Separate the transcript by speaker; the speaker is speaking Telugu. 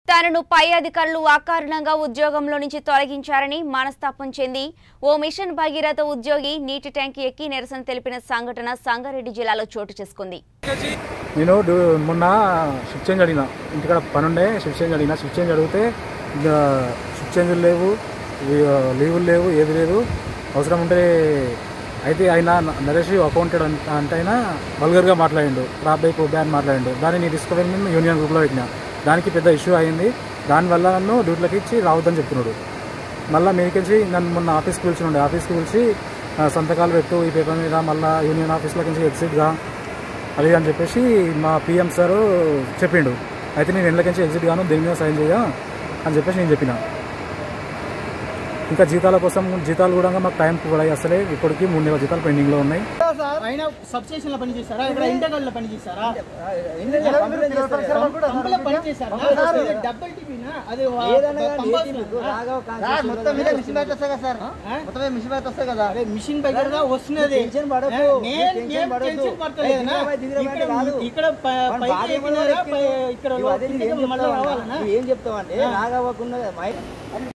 Speaker 1: తనను పై అధికారులు అకారణంగా ఉద్యోగంలో నుంచి తొలగించారని మనస్తాపం చెంది ఓ మిషన్ భగీరథ ఉద్యోగి నీటి ట్యాంక్ ఎక్కి నిరసన తెలిపిన సంఘటన సంగారెడ్డి జిల్లాలో చోటు చేసుకుంది
Speaker 2: నేను డు- మొన్న షిఫ్ట్ చేంజ్ అడిగిన ఇంటికాడ పని ఉండే షిఫ్ట్ చేంజ్ అడిగిన షిఫ్ట్ చేంజ్ అడిగితే ఇంకా షిఫ్ట్ చేంజ్లు లేవు లీ- లీవులు లేవు ఏది లేదు అవసరం ఉంటే అయితే ఆయన న- నరేష్ అకౌంటెడ్ అంట- అంటే ఆయన వల్గర్గా మాట్లాడిండు రాబాయ్ పోబే అని మాట్లాడిండు దాన్ని నేను తీసుకువెళ్ళి నేను యూనియన్ గ్రూప్లో పెట్టిన దానికి పెద్ద ఇష్యూ అయింది దానివల్ల నన్ను డ్యూటీలోకి ఇచ్చి రావద్దని చెప్తున్నాడు మళ్ళీ మీదకించి నన్ను మొన్న ఆఫీస్కి పిలిచి ఉండే ఆఫీస్కి పిలిచి ఆ, సంతకాలు పెట్టు ఈ పేపర్ మీద మళ్ళీ యూనియన్ ఆఫీస్లోకి నుంచి ఎగ్జిట్గా అది అని చెప్పేసి మా పిఎం సార్ చెప్పిండు అయితే నేను ఎండ్లకించి ఎగ్జిట్ గాను దేని మీద సైన్ చేయ అని చెప్పేసి నేను చెప్పిన ఇంకా జీతాల కోసం జీతాలు కూడా మాకు టైం కూడా అసలే ఇప్పటికి మూడు నెలల జీతాలు పెండింగ్లో ఉన్నాయి
Speaker 3: ఆయన సబ్ స్టేషన్ లో పని చేశారా ఇక్కడ ఇంటర్గల్ లో పని చేశారా
Speaker 4: ఏదైనా
Speaker 3: పంపలో పని చేశారా ఇది డబుల్ టీవీనా అది వా- పంపాల్సిందా?
Speaker 4: మొత్తం మీద మిషన్ బయట వస్తాయి కదా సార్ మొత్తం మీద మిషన్ బయట వస్తాయి కదా
Speaker 3: అరే మిషన్ దగ్గరగా వస్తున్నది
Speaker 4: టెన్షన్ పడకు.
Speaker 3: నేను
Speaker 4: టెన్షన్
Speaker 3: నేను
Speaker 4: పడకు.
Speaker 3: టెన్షన్ పడతలేదనా
Speaker 4: ఏ, దిగిరా బై, దిగిరా బై
Speaker 3: ఇక్కడ
Speaker 4: కాదు.
Speaker 3: ఇక్కడ ప-
Speaker 4: వాడు
Speaker 3: పైకి
Speaker 4: బాడీ
Speaker 3: ఎక్కినారా
Speaker 4: ఎక్కిండు.
Speaker 3: పై- ఇక్కడ
Speaker 4: నువ్వు అదే
Speaker 3: కిందకి
Speaker 4: నువ్వు ఏం
Speaker 3: మళ్ళీ
Speaker 4: చెప్తావు
Speaker 3: రావాలనా
Speaker 4: నువ్వు ఏం చెప్తావు అంటే నాగవ్వకుండా